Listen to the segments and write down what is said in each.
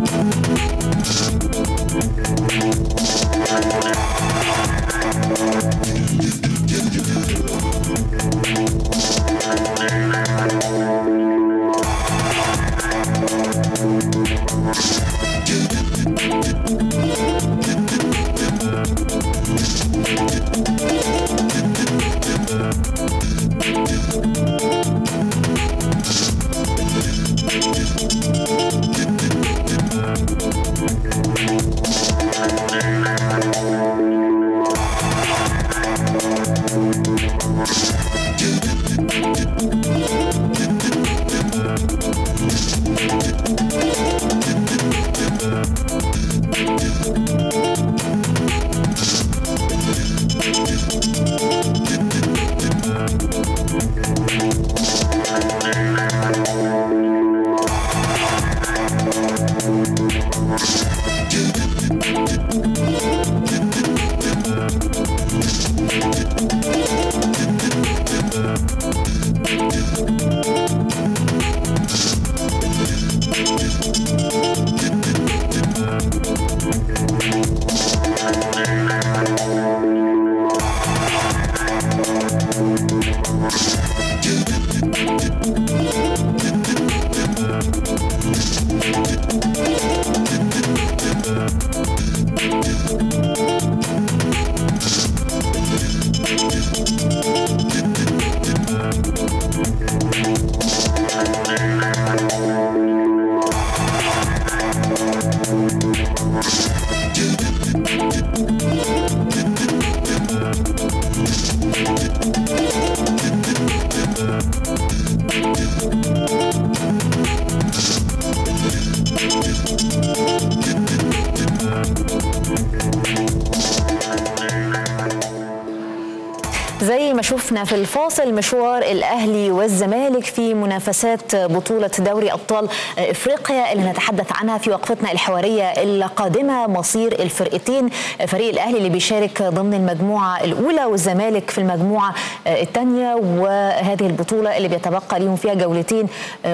زي ما شفنا في الفاصل مشوار الاهلي والزمالك في منافسات بطوله دوري ابطال افريقيا اللي نتحدث عنها في وقفتنا الحواريه القادمه مصير الفرقتين فريق الاهلي اللي بيشارك ضمن المجموعه الاولى والزمالك في المجموعه الثانيه وهذه البطوله اللي بيتبقى ليهم فيها جولتين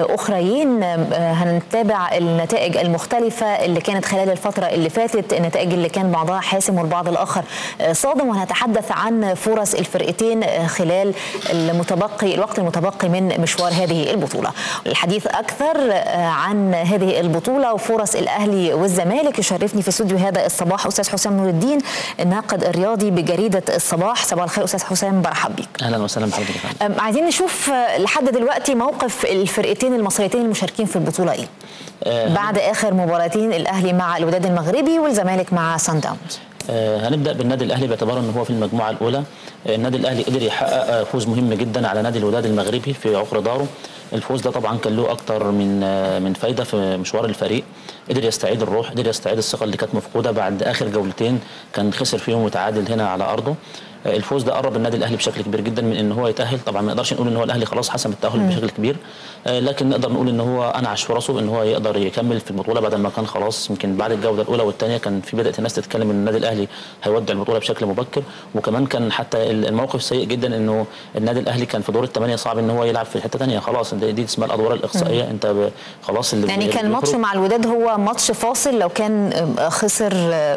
اخريين هنتابع النتائج المختلفه اللي كانت خلال الفتره اللي فاتت النتائج اللي كان بعضها حاسم والبعض الاخر صادم وهنتحدث عن فرص الفرقتين خلال المتبقي الوقت المتبقي من مشوار هذه البطوله الحديث اكثر عن هذه البطوله وفرص الاهلي والزمالك يشرفني في استوديو هذا الصباح استاذ حسام نور الدين الناقد الرياضي بجريده الصباح صباح الخير استاذ حسام برحب بيك اهلا وسهلا بحضرتك عايزين نشوف لحد دلوقتي موقف الفرقتين المصريتين المشاركين في البطوله ايه أه بعد اخر مباراتين الاهلي مع الوداد المغربي والزمالك مع سان داونز آه هنبدا بالنادي الاهلي باعتباره ان هو في المجموعه الاولى آه النادي الاهلي قدر يحقق فوز مهم جدا على نادي الوداد المغربي في عقر داره الفوز ده طبعا كان له اكتر من آه من فايده في مشوار الفريق قدر يستعيد الروح قدر يستعيد الثقه اللي كانت مفقوده بعد اخر جولتين كان خسر فيهم وتعادل هنا على ارضه الفوز ده قرب النادي الاهلي بشكل كبير جدا من ان هو يتاهل طبعا ما نقدرش نقول ان هو الاهلي خلاص حسم التاهل مم. بشكل كبير لكن نقدر نقول ان هو انعش فرصه ان هو يقدر يكمل في البطوله بدل ما كان خلاص يمكن بعد الجوله الاولى والثانيه كان في بدات الناس تتكلم ان النادي الاهلي هيودع البطوله بشكل مبكر وكمان كان حتى الموقف سيء جدا انه النادي الاهلي كان في دور الثمانيه صعب ان هو يلعب في حته ثانيه خلاص دي اسمها الادوار الاقصائيه مم. انت خلاص اللي يعني كان ماتش مع الوداد هو ماتش فاصل لو كان خسر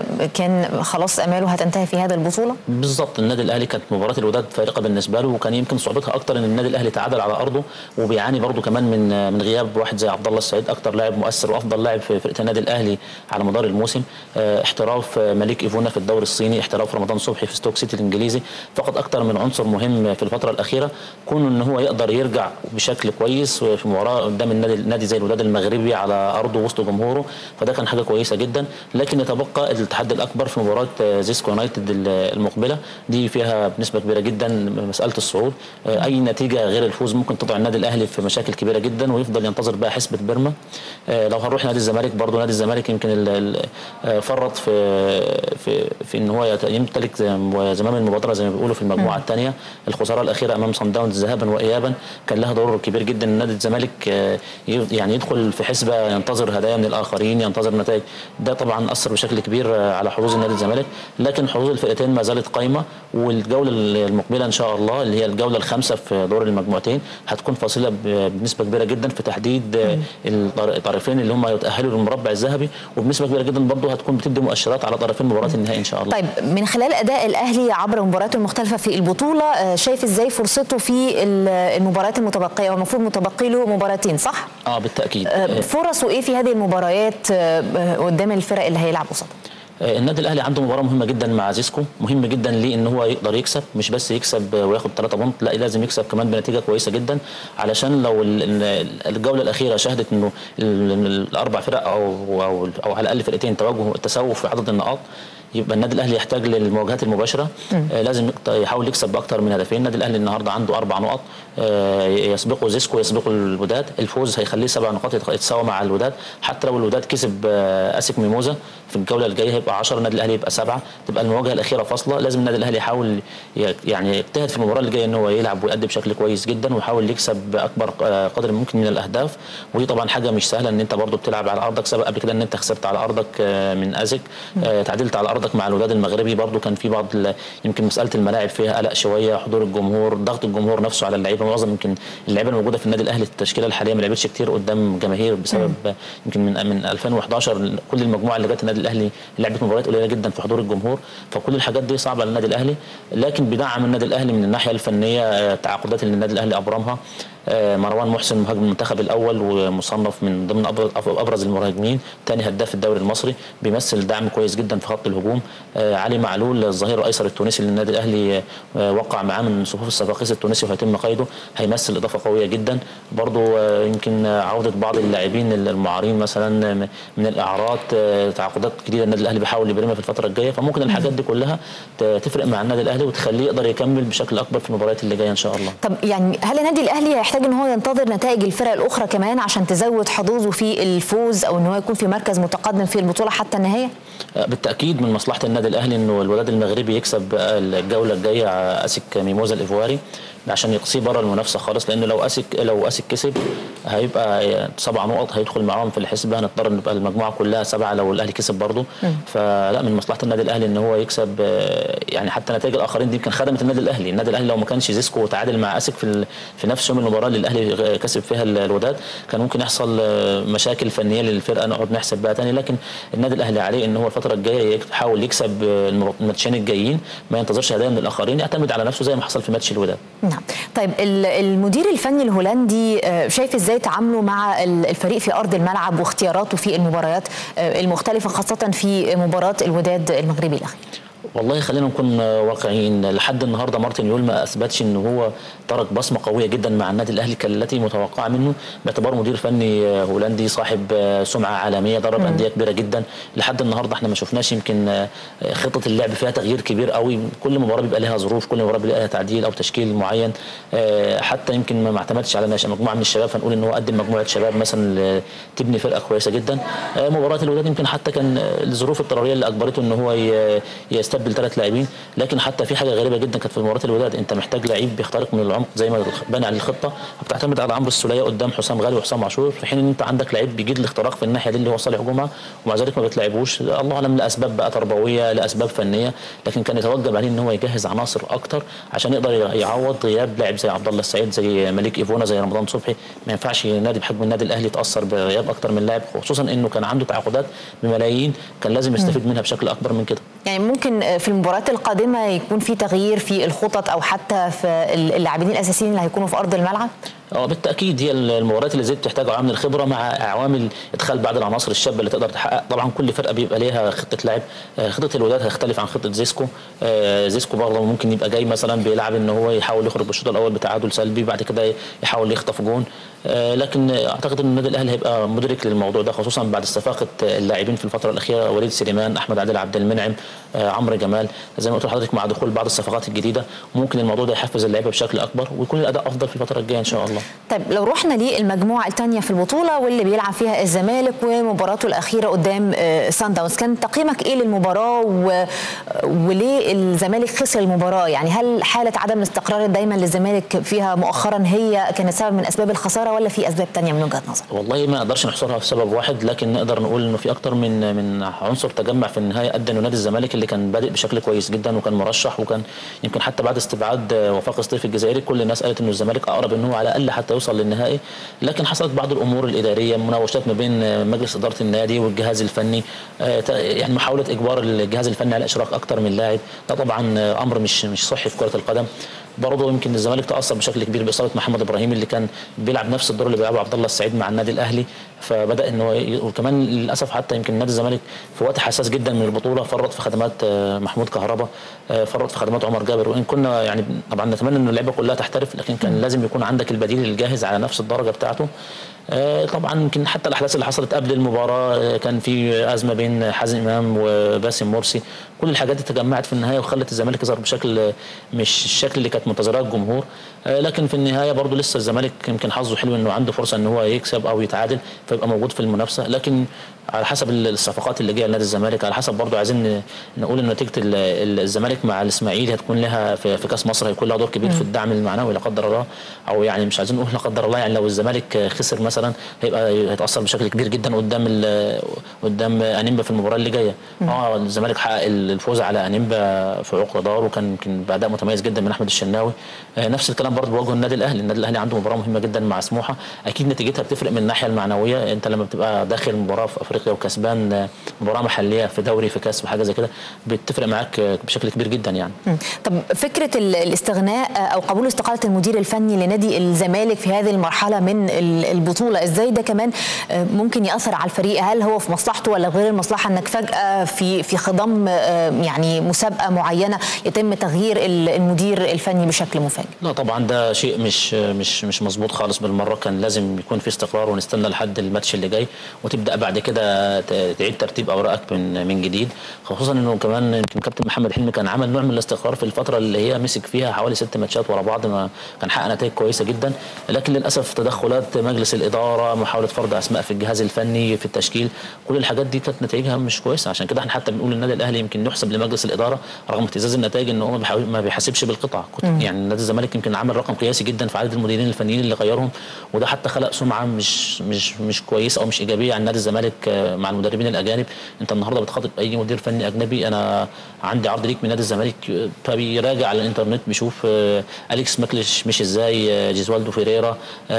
كان خلاص اماله هتنتهي في هذا البطوله بالظبط النادي الاهلي كانت مباراه الوداد فارقه بالنسبه له وكان يمكن صعوبتها اكتر ان النادي الاهلي تعادل على ارضه وبيعاني برضه كمان من من غياب واحد زي عبد الله السعيد اكتر لاعب مؤثر وافضل لاعب في فرقه النادي الاهلي على مدار الموسم احتراف مليك ايفونا في الدوري الصيني احتراف رمضان صبحي في ستوك سيتي الانجليزي فقد اكتر من عنصر مهم في الفتره الاخيره كونه ان هو يقدر يرجع بشكل كويس في مباراه قدام النادي نادي زي الوداد المغربي على ارضه وسط جمهوره فده كان حاجه كويسه جدا لكن يتبقى التحدي الاكبر في مباراه زيسكو يونايتد المقبله دي فيها بنسبه كبيره جدا مساله الصعود اي نتيجه غير الفوز ممكن تضع النادي الاهلي في مشاكل كبيره جدا ويفضل ينتظر بقى حسبه بيرما لو هنروح نادي الزمالك برضه نادي الزمالك يمكن فرط في في في ان هو يمتلك زمام المبادره زي ما بيقولوا في المجموعه الثانيه الخساره الاخيره امام صن داونز ذهابا وايابا كان لها دور كبير جدا نادي الزمالك يعني يدخل في حسبه ينتظر هدايا من الاخرين ينتظر نتائج ده طبعا اثر بشكل كبير على حظوظ النادي الزمالك لكن حظوظ الفرقتين ما زالت قايمه والجوله المقبله ان شاء الله اللي هي الجوله الخامسه في دور المجموعتين هتكون فاصله ب- بنسبه كبيره جدا في تحديد آه، الطر- الطرفين اللي هم يتاهلوا للمربع الذهبي وبنسبه كبيره جدا برضه هتكون بتدي مؤشرات على طرفين مباراه النهائي ان شاء الله طيب من خلال اداء الاهلي عبر مبارياته المختلفه في البطوله آه، شايف ازاي فرصته في ال- المباريات المتبقيه والمفروض متبقي له مباراتين صح؟ اه بالتاكيد آه، فرصه ايه في هذه المباريات آه، آه، قدام الفرق اللي هيلعب قصادها؟ آه، النادي الاهلي عنده مباراه مهمه جدا مع زيسكو مهم جدا ليه ان هو يقدر يكسب مش بس يكسب آه، وياخد 3 بونت لا لازم يكسب كمان بنتيجه كويسه جدا علشان لو ال- ال- الجوله الاخيره شهدت انه ال- ال- الاربع فرق او او او على الاقل فرقتين تواجهوا التساوي في عدد النقاط يبقى النادي الاهلي يحتاج للمواجهات المباشره آه لازم يقت- يحاول يكسب باكثر من هدفين النادي الاهلي النهارده عنده اربع نقط آه يسبقه زيسكو يسبقه الوداد الفوز هيخليه سبع نقاط يتق- يتساوى مع الوداد حتى لو الوداد كسب آه اسك ميموزا في الجوله الجايه هيبقى 10 النادي الاهلي يبقى سبعه تبقى المواجهه الاخيره فاصله لازم النادي الاهلي يحاول ي- يعني يجتهد في المباراه اللي جايه ان هو يلعب ويأدي بشكل كويس جدا ويحاول يكسب باكبر آه، قدر ممكن من الاهداف ودي طبعا حاجه مش سهله ان انت برضو بتلعب على ارضك سبق قبل كده ان انت خسرت على ارضك آه، من ازك آه، تعادلت على ارضك مع الوداد المغربي برضو كان في بعض ال- يمكن مساله الملاعب فيها قلق شويه حضور الجمهور ضغط الجمهور نفسه على اللعيبه معظم يمكن اللعيبه الموجوده في النادي الاهلي التشكيله الحاليه ما لعبتش كتير قدام جماهير بسبب آه، يمكن من من 2011 كل المجموعه اللي جت النادي الاهلي لعبت مباريات قليله جدا في حضور الجمهور فكل الحاجات دي صعبه على النادي الاهلي لكن بدعم النادي الاهلي من الناحيه الفنيه آه، تعاقدات اللي النادي الاهلي ابرمها آه، مروان محسن مهاجم المنتخب الاول ومصنف من ضمن أبرز- ابرز المهاجمين ثاني هداف الدوري المصري بيمثل دعم كويس جدا في خط الهجوم آه، علي معلول الظهير الايسر التونسي اللي النادي الاهلي آه، وقع معاه من صفوف الصفاقيس التونسي وهيتم قيده هيمثل اضافه قويه جدا برضو آه، يمكن آه، عوده بعض اللاعبين المعارين مثلا آه، من الاعارات آه، تعاقدات جديده النادي الاهلي بيحاول يبرمها في الفتره الجايه فممكن الحاجات دي كلها ت- تفرق مع النادي الاهلي وتخليه يقدر يكمل بشكل اكبر في المباريات اللي جايه ان شاء الله طب يعني هل النادي الاهلي هيحتاج ان هو ينتظر نتائج الفرق الاخرى كمان عشان تزود حظوظه في الفوز او ان هو يكون في مركز متقدم في البطوله حتى النهايه؟ بالتاكيد من مصلحه النادي الاهلي انه الوداد المغربي يكسب الجوله الجايه اسك ميموزا الايفواري عشان يقصيه بره المنافسه خالص لانه لو اسك لو اسك كسب هيبقى سبع نقط هيدخل معاهم في الحسبه هنضطر نبقى المجموعه كلها سبعه لو الاهلي كسب برضه فلا من مصلحه النادي الاهلي ان هو يكسب آه، يعني حتى نتائج الاخرين دي يمكن خدمت النادي الاهلي النادي الاهلي لو ما كانش زيسكو تعادل مع اسك في ال- في نفس يوم المباراه اللي الاهلي كسب فيها ال- الوداد كان ممكن يحصل آه، مشاكل فنيه للفرقه نقعد نحسب بقى تاني لكن النادي الاهلي عليه ان هو الفتره الجايه يحاول يكسب آه، الماتشين الجايين ما ينتظرش هدايا من الاخرين يعتمد على نفسه زي ما حصل في ماتش الوداد نعم طيب ال- المدير الفني الهولندي آه، شايف ازاي تعامله مع ال- الفريق في ارض الملعب واختياراته في المباريات آه، المختلفه خاصه في مباراه الوداد المغربي الاخير والله خلينا نكون واقعيين لحد النهارده مارتن يول ما اثبتش ان هو ترك بصمه قويه جدا مع النادي الاهلي كالتي متوقعه منه باعتباره مدير فني هولندي صاحب سمعه عالميه درب انديه كبيره جدا لحد النهارده احنا ما شفناش يمكن خطه اللعب فيها تغيير كبير قوي كل مباراه بيبقى لها ظروف كل مباراه بيبقى لها تعديل او تشكيل معين حتى يمكن ما اعتمدش على مجموعه من الشباب فنقول ان هو قدم مجموعه شباب مثلا تبني فرقه كويسه جدا مباراه الوداد يمكن حتى كان الظروف الاضطراريه اللي اجبرته ان هو يستبدل ثلاث لاعبين لكن حتى في حاجه غريبه جدا كانت في مباراه الوداد انت محتاج لعيب بيخترق من العمق زي ما بنى على الخطه بتعتمد على عمرو السوليه قدام حسام غالي وحسام عاشور في حين ان انت عندك لعيب بيجيد الاختراق في الناحيه دي اللي هو صالح جمعه ومع ذلك ما بتلعبوش الله اعلم لاسباب بقى تربويه لاسباب فنيه لكن كان يتوجب عليه ان هو يجهز عناصر اكتر عشان يقدر يعوض غياب لاعب زي عبد الله السعيد زي مليك ايفونا زي رمضان صبحي ما ينفعش نادي بحجم النادي الاهلي يتاثر بغياب اكتر من لاعب خصوصا انه كان عنده تعاقدات بملايين كان لازم يستفيد منها بشكل اكبر من كده يعني ممكن في المباريات القادمه يكون في تغيير في الخطط او حتى في اللاعبين الاساسيين اللي هيكونوا في ارض الملعب اه بالتاكيد هي المباريات اللي زي بتحتاج عوامل الخبره مع عوامل ادخال بعض العناصر الشابه اللي تقدر تحقق طبعا كل فرقه بيبقى ليها خطه لعب خطه الوداد هتختلف عن خطه زيسكو زيسكو برضه ممكن يبقى جاي مثلا بيلعب ان هو يحاول يخرج بالشوط الاول بتعادل سلبي بعد كده يحاول يخطف جون لكن اعتقد ان النادي الاهلي هيبقى مدرك للموضوع ده خصوصا بعد استفاقه اللاعبين في الفتره الاخيره وليد سليمان احمد عادل عبد المنعم عمرو جمال زي ما قلت لحضرتك مع دخول بعض الصفقات الجديده ممكن الموضوع ده يحفز اللعيبه بشكل اكبر ويكون الاداء افضل في الفتره الجايه ان شاء الله طيب لو رحنا للمجموعه الثانيه في البطوله واللي بيلعب فيها الزمالك ومباراته الاخيره قدام سان داونز كان تقييمك ايه للمباراه و... وليه الزمالك خسر المباراه يعني هل حاله عدم الاستقرار دايما للزمالك فيها مؤخرا هي كانت سبب من اسباب الخساره ولا في اسباب ثانيه من وجهه نظرك والله ما نقدرش نحصرها في سبب واحد لكن نقدر نقول انه في اكتر من من عنصر تجمع في النهايه ادى انه نادي الزمالك اللي كان بادئ بشكل كويس جدا وكان مرشح وكان يمكن حتى بعد استبعاد وفاق سطيف الجزائري كل الناس قالت انه الزمالك اقرب انه على الاقل حتى يوصل للنهائي لكن حصلت بعض الامور الاداريه مناوشات ما بين مجلس اداره النادي والجهاز الفني يعني محاوله اجبار الجهاز الفني على اشراك اكتر من لاعب ده طبعا امر مش مش صحي في كره القدم برضه يمكن الزمالك تاثر بشكل كبير باصابه محمد ابراهيم اللي كان بيلعب نفس الدور اللي بيلعبه عبد الله السعيد مع النادي الاهلي فبدا ان هو وكمان للاسف حتى يمكن نادي الزمالك في وقت حساس جدا من البطوله فرط في خدمات محمود كهربا فرط في خدمات عمر جابر وان كنا يعني طبعا نتمنى ان اللعيبه كلها تحترف لكن كان لازم يكون عندك البديل الجاهز على نفس الدرجه بتاعته طبعا يمكن حتى الاحداث اللي حصلت قبل المباراه كان في ازمه بين حازم امام وباسم مرسي كل الحاجات دي تجمعت في النهايه وخلت الزمالك يظهر بشكل مش الشكل اللي كانت منتظراه الجمهور لكن في النهايه برضه لسه الزمالك يمكن حظه حلو انه عنده فرصه ان هو يكسب او يتعادل فيبقى موجود في المنافسه لكن على حسب الصفقات اللي جايه لنادي الزمالك على حسب برضه عايزين نقول ان نتيجه الزمالك مع الاسماعيلي هتكون لها في, في كاس مصر هيكون لها دور كبير في الدعم المعنوي لا قدر الله او يعني مش عايزين نقول لا قدر الله يعني لو الزمالك خسر مثلا هيبقى هيتاثر بشكل كبير جدا قدام قدام انيمبا في المباراه اللي جايه اه الزمالك حقق الفوز على انيمبا في عقر دار وكان يمكن باداء متميز جدا من احمد الشناوي آه نفس الكلام برضه بوجه النادي الاهلي النادي الاهلي عنده مباراه مهمه جدا مع سموحه اكيد نتيجتها بتفرق من الناحيه المعنويه انت لما بتبقى داخل مباراه في افريقيا وكسبان مباراه محليه في دوري في كاس وحاجه زي كده بتفرق معاك بشكل كبير جدا يعني طب فكره الاستغناء او قبول استقاله المدير الفني لنادي الزمالك في هذه المرحله من البطوله ازاي ده كمان ممكن ياثر على الفريق هل هو في مصلحته ولا غير المصلحه انك فجاه في في خضم يعني مسابقه معينه يتم تغيير المدير الفني بشكل مفاجئ لا طبعا ده شيء مش مش مش مظبوط خالص بالمره كان لازم يكون في استقرار ونستنى لحد الماتش اللي جاي وتبدا بعد كده تعيد ترتيب اوراقك من من جديد خصوصا انه كمان يمكن كابتن محمد حلمي كان عمل نوع من الاستقرار في الفتره اللي هي مسك فيها حوالي ست ماتشات ورا بعض ما كان حقق نتائج كويسه جدا لكن للاسف تدخلات مجلس الاداره محاوله فرض اسماء في الجهاز الفني في التشكيل كل الحاجات دي كانت نتائجها مش كويسه عشان كده احنا حتى بنقول النادي الاهلي يمكن يحسب لمجلس الاداره رغم اهتزاز النتائج ان هو ما بيحاسبش بالقطع يعني نادي الزمالك يمكن عمل رقم قياسي جدا في عدد المديرين الفنيين اللي غيرهم وده حتى خلق سمعه مش مش مش كويسه او مش ايجابيه عن نادي الزمالك مع المدربين الاجانب انت النهارده بتخاطب اي مدير فني اجنبي انا عندي عرض ليك من نادي الزمالك فبيراجع على الانترنت بيشوف اليكس ماكليش مش ازاي جيزوالدو فيريرا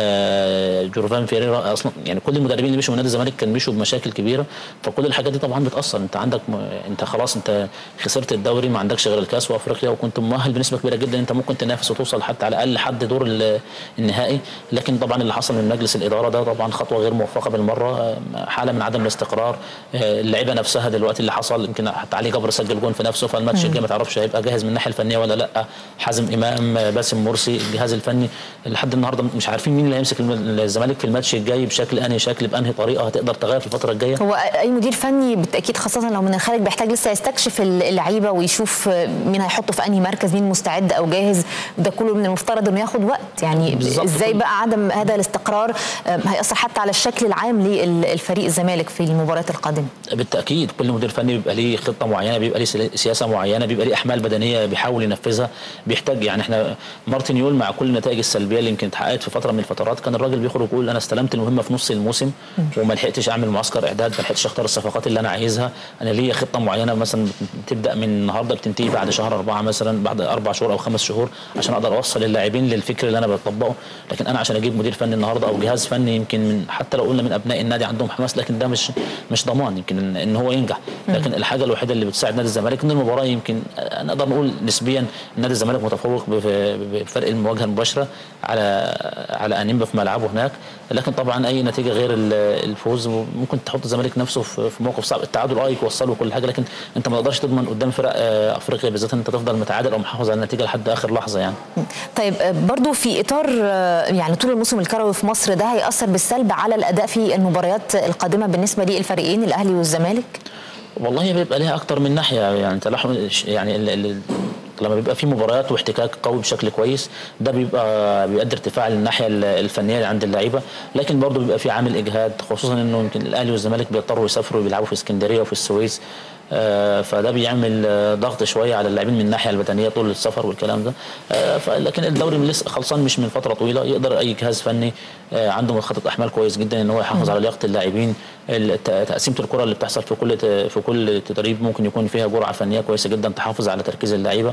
جورفان فيريرا اصلا يعني كل المدربين اللي مشوا من نادي الزمالك كان مشوا بمشاكل كبيره فكل الحاجات دي طبعا بتاثر انت عندك انت خلاص انت خسرت الدوري ما عندكش غير الكاس وافريقيا وكنت مؤهل بنسبه كبيره جدا انت ممكن تنافس وتوصل حتى على الاقل حد دور النهائي لكن طبعا اللي حصل من مجلس الاداره ده طبعا خطوه غير موفقه بالمره حاله من عدم الاستقرار اللعيبه نفسها دلوقتي اللي حصل يمكن حتى علي جبر سجل جون في نفسه فالماتش الجاي ما تعرفش هيبقى جاهز من الناحيه الفنيه ولا لا حازم امام باسم مرسي الجهاز الفني لحد النهارده مش عارفين مين اللي هيمسك الزمالك في الماتش الجاي بشكل انهي شكل بانهي طريقه هتقدر تغير في الفتره الجايه هو اي مدير فني بالتاكيد خاصه لو من الخارج بيحتاج لسه يستكشف اللعيبه ويشوف مين هيحطه في انهي مركز مين مستعد او جاهز ده كله من المفترض انه ياخد وقت يعني ازاي بقى عدم هذا الاستقرار هياثر حتى على الشكل العام للفريق الزمالك في المباريات القادمه بالتاكيد كل مدير فني بيبقى ليه خطه معينه بيبقى ليه سياسه معينه بيبقى ليه احمال بدنيه بيحاول ينفذها بيحتاج يعني احنا مارتن يول مع كل النتائج السلبيه اللي يمكن اتحققت في فتره من الفترات كان الراجل بيخرج يقول انا استلمت المهمه في نص الموسم وما لحقتش اعمل معسكر اعداد ما لحقتش اختار الصفقات اللي انا عايزها انا ليا خطه معينه مثلا بتبدا من النهارده بتنتهي بعد شهر اربعه مثلا بعد اربع شهور او خمس شهور عشان اقدر اوصل اللاعبين للفكر اللي انا بطبقه لكن انا عشان اجيب مدير فني النهارده او جهاز فني يمكن من حتى لو قلنا من ابناء النادي عندهم حماس لكن ده مش مش ضمان يمكن ان هو ينجح لكن الحاجه الوحيده اللي بتساعد نادي الزمالك ان المباراه يمكن نقدر نقول نسبيا نادي الزمالك متفوق بفرق المواجهه المباشره على على انيمبا في ملعبه هناك لكن طبعا اي نتيجه غير الفوز ممكن تحط الزمالك نفسه في موقف صعب التعادل اه يوصله وكل حاجه لكن انت ما تقدرش تضمن قدام فرق افريقيا بالذات انت تفضل متعادل او محافظ على النتيجه لحد اخر لحظه يعني طيب برضو في اطار يعني طول الموسم الكروي في مصر ده هياثر بالسلب على الاداء في المباريات القادمه بالنسبه للفريقين الاهلي والزمالك والله بيبقى ليها اكتر من ناحيه يعني تلاحم يعني ال ال لما بيبقى في مباريات واحتكاك قوي بشكل كويس ده بيبقى بيؤدي ارتفاع للناحيه الفنيه اللي عند اللعيبه لكن برضه بيبقى في عامل اجهاد خصوصا انه يمكن الاهلي والزمالك بيضطروا يسافروا بيلعبوا في اسكندريه وفي السويس آه، فده بيعمل آه، ضغط شويه على اللاعبين من الناحيه البدنيه طول السفر والكلام ده آه، لكن الدوري لسه خلصان مش من فتره طويله يقدر اي جهاز فني عنده مخطط احمال كويس جدا ان هو يحافظ على لياقه اللاعبين تقسيمه الكره اللي بتحصل في كل في كل تدريب ممكن يكون فيها جرعه فنيه كويسه جدا تحافظ على تركيز اللعيبه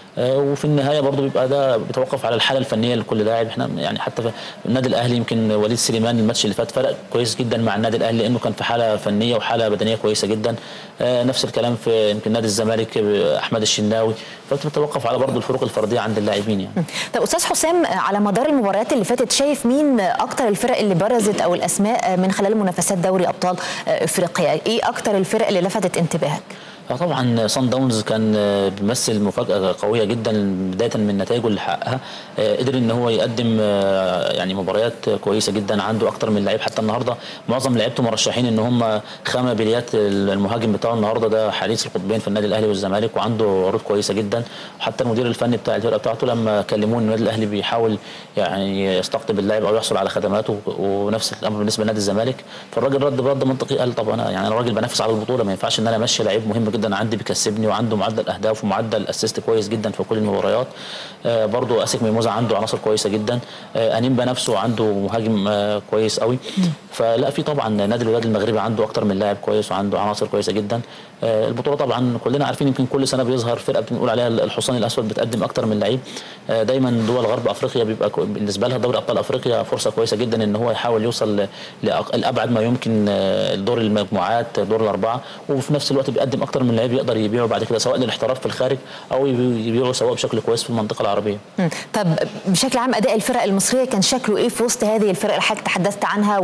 وفي النهايه برضه بيبقى ده بيتوقف على الحاله الفنيه لكل لاعب احنا يعني حتى في النادي الاهلي يمكن وليد سليمان الماتش اللي فات فرق كويس جدا مع النادي الاهلي لانه كان في حاله فنيه وحاله بدنيه كويسه جدا نفس الكلام في يمكن نادي الزمالك احمد الشناوي فبتتوقف على برضه الفروق الفرديه عند اللاعبين يعني. طب استاذ حسام على مدار المباريات اللي فاتت شايف مين اكتر الفرق اللي برزت او الاسماء من خلال منافسات دوري ابطال افريقيا ايه اكتر الفرق اللي لفتت انتباهك طبعا صن داونز كان بيمثل مفاجاه قويه جدا بدايه من نتائجه اللي حققها قدر ان هو يقدم يعني مباريات كويسه جدا عنده اكتر من لعيب حتى النهارده معظم لعيبته مرشحين ان هم خامه بليات المهاجم بتاعه النهارده ده حديث القطبين في النادي الاهلي والزمالك وعنده عروض كويسه جدا وحتى المدير الفني بتاع الفرقه بتاعته لما كلموه النادي الاهلي بيحاول يعني يستقطب اللاعب او يحصل على خدماته ونفس الامر بالنسبه لنادي الزمالك فالراجل رد برد منطقي قال طب انا يعني انا راجل بنافس على البطوله ما ينفعش ان انا امشي لعيب مهم جدا عندي بيكسبني وعنده معدل اهداف ومعدل اسيست كويس جدا في كل المباريات آه برضو اسك ميموزا عنده عناصر كويسه جدا آه انيمبا نفسه عنده مهاجم آه كويس قوي فلا في طبعا نادي الوداد المغربي عنده اكتر من لاعب كويس وعنده عناصر كويسه جدا آه البطوله طبعا كلنا عارفين يمكن كل سنه بيظهر فرقه بنقول عليها الحصان الاسود بتقدم اكتر من لعيب آه دايما دول غرب افريقيا بيبقى بالنسبه لها دوري ابطال افريقيا فرصه كويسه جدا ان هو يحاول يوصل لابعد ما يمكن آه دور المجموعات دور الاربعه وفي نفس الوقت بيقدم اكتر من لعيب يقدر يبيعه بعد كده سواء للاحتراف في الخارج او يبيعه سواء بشكل كويس في المنطقه العربيه. طب بشكل عام اداء الفرق المصريه كان شكله ايه في وسط هذه الفرق اللي حضرتك تحدثت عنها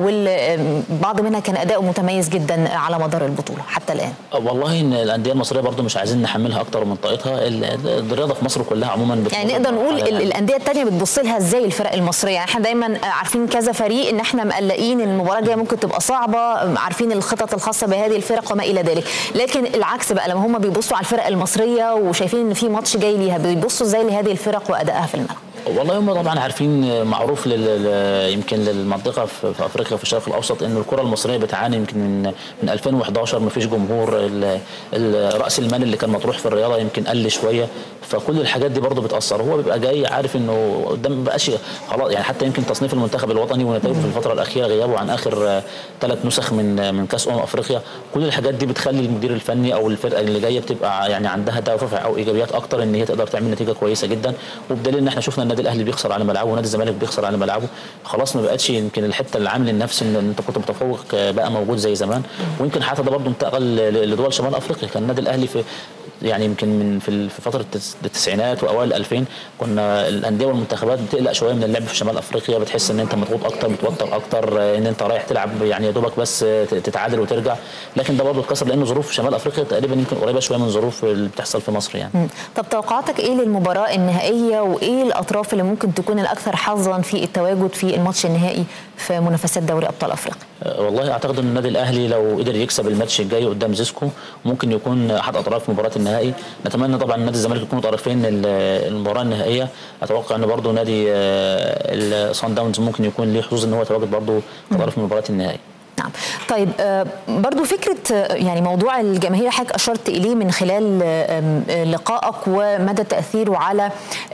والبعض منها كان اداؤه متميز جدا على مدار البطوله حتى الان؟ والله ان الانديه المصريه برضو مش عايزين نحملها اكتر من طاقتها الرياضه في مصر كلها عموما يعني نقدر نقول الانديه الثانيه بتبص لها ازاي الفرق المصريه يعني احنا دايما عارفين كذا فريق ان احنا مقلقين المباراه الجايه ممكن تبقى صعبه عارفين الخطط الخاصه بهذه الفرق وما الى ذلك لكن العكس بقى لما هم بيبصوا على الفرق المصريه وشايفين ان في ماتش جاي ليها بيبصوا ازاي لهذه الفرق وادائها في الملعب والله هم طبعا عارفين معروف لل... يمكن للمنطقه في افريقيا في الشرق الاوسط ان الكره المصريه بتعاني يمكن من من 2011 ما فيش جمهور ال... راس المال اللي كان مطروح في الرياضه يمكن قل شويه فكل الحاجات دي برضه بتاثر هو بيبقى جاي عارف انه قدام ما بقاش خلاص يعني حتى يمكن تصنيف المنتخب الوطني ونتائجه في الفتره الاخيره غيابه عن اخر ثلاث نسخ من من كاس امم افريقيا كل الحاجات دي بتخلي المدير الفني او الفرقه اللي جايه بتبقى يعني عندها دوافع او ايجابيات اكتر ان هي تقدر تعمل نتيجه كويسه جدا وبدليل ان احنا شفنا النادي الاهلي بيخسر على ملعبه ونادي الزمالك بيخسر على ملعبه خلاص ما بقتش يمكن الحته العامل النفسي ان انت كنت متفوق بقى موجود زي زمان ويمكن حتى ده برضه انتقل لدول شمال افريقيا كان النادي الاهلي في يعني يمكن من في فتره التسعينات واوائل 2000 كنا الانديه والمنتخبات بتقلق شويه من اللعب في شمال افريقيا بتحس ان انت مضغوط اكتر متوتر اكتر ان انت رايح تلعب يعني يا دوبك بس تتعادل وترجع لكن ده برضه اتكسر لان ظروف شمال افريقيا تقريبا يمكن قريبه شويه من ظروف اللي بتحصل في مصر يعني. طب توقعاتك ايه للمباراه النهائيه وايه الاطراف اللي ممكن تكون الاكثر حظا في التواجد في الماتش النهائي في منافسات دوري ابطال افريقيا؟ والله اعتقد ان النادي الاهلي لو قدر يكسب الماتش الجاي قدام زيسكو ممكن يكون احد اطراف مباراه النهائي نتمنى طبعا نادي الزمالك يكونوا طرفين المباراه النهائيه اتوقع ان برضه نادي الصن داونز ممكن يكون ليه حظوظ ان هو يتواجد برضه كطرف مباراه النهائي نعم طيب برضو فكرة يعني موضوع الجماهير حضرتك أشرت إليه من خلال لقائك ومدى تأثيره على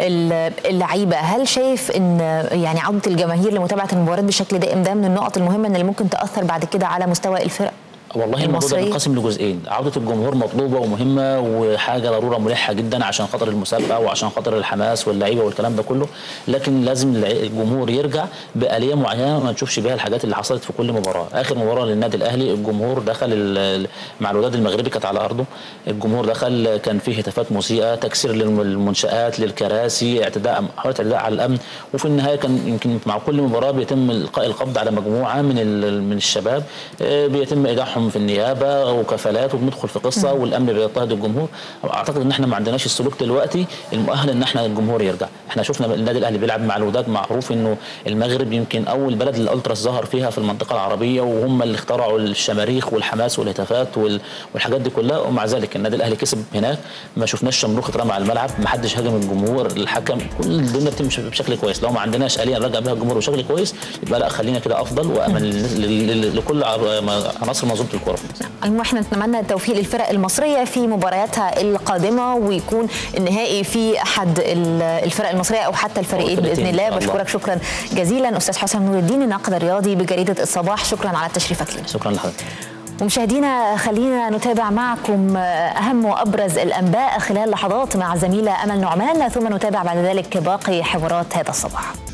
اللعيبة هل شايف أن يعني عودة الجماهير لمتابعة المباريات بشكل دائم ده من النقط المهمة اللي ممكن تأثر بعد كده على مستوى الفرق؟ والله الموضوع ده بينقسم لجزئين عوده الجمهور مطلوبه ومهمه وحاجه ضروره ملحه جدا عشان خاطر المسابقه وعشان خاطر الحماس واللعيبه والكلام ده كله لكن لازم الجمهور يرجع باليه معينه ما نشوفش بيها الحاجات اللي حصلت في كل مباراه اخر مباراه للنادي الاهلي الجمهور دخل مع الوداد المغربي كانت على ارضه الجمهور دخل كان فيه هتافات مسيئه تكسير للمنشات للكراسي اعتداء محاوله اعتداء على الامن وفي النهايه كان يمكن مع كل مباراه بيتم القاء القبض على مجموعه من من الشباب بيتم ايداعهم في النيابه وكفالات وبندخل في قصه والامن بيضطهد الجمهور اعتقد ان احنا ما عندناش السلوك دلوقتي المؤهل ان احنا الجمهور يرجع احنا شفنا النادي الاهلي بيلعب مع الوداد معروف انه المغرب يمكن اول بلد الالتراس ظهر فيها في المنطقه العربيه وهم اللي اخترعوا الشماريخ والحماس والهتافات وال- والحاجات دي كلها ومع ذلك النادي الاهلي كسب هناك ما شفناش شمروخ اترمى على الملعب ما حدش هاجم الجمهور الحكم كل الدنيا بتمشي بشكل كويس لو ما عندناش اليه نرجع بها الجمهور بشكل كويس يبقى لا خلينا كده افضل وامن لل- لل- لكل عر- عناصر منظومه الكوره في مصر المهم احنا نتمنى التوفيق للفرق المصريه في مبارياتها القادمه ويكون النهائي في احد ال- الفرق المصريه او حتى الفريقين الفرقتين باذن إن الله شاء الله. بشكرك شكرا جزيلا استاذ حسن نور الدين الناقد الرياضي بجريده الصباح شكرا على تشريفك لنا شكرا لحضرتك ومشاهدينا خلينا نتابع معكم اهم وابرز الانباء خلال لحظات مع الزميله امل نعمان ثم نتابع بعد ذلك باقي حوارات هذا الصباح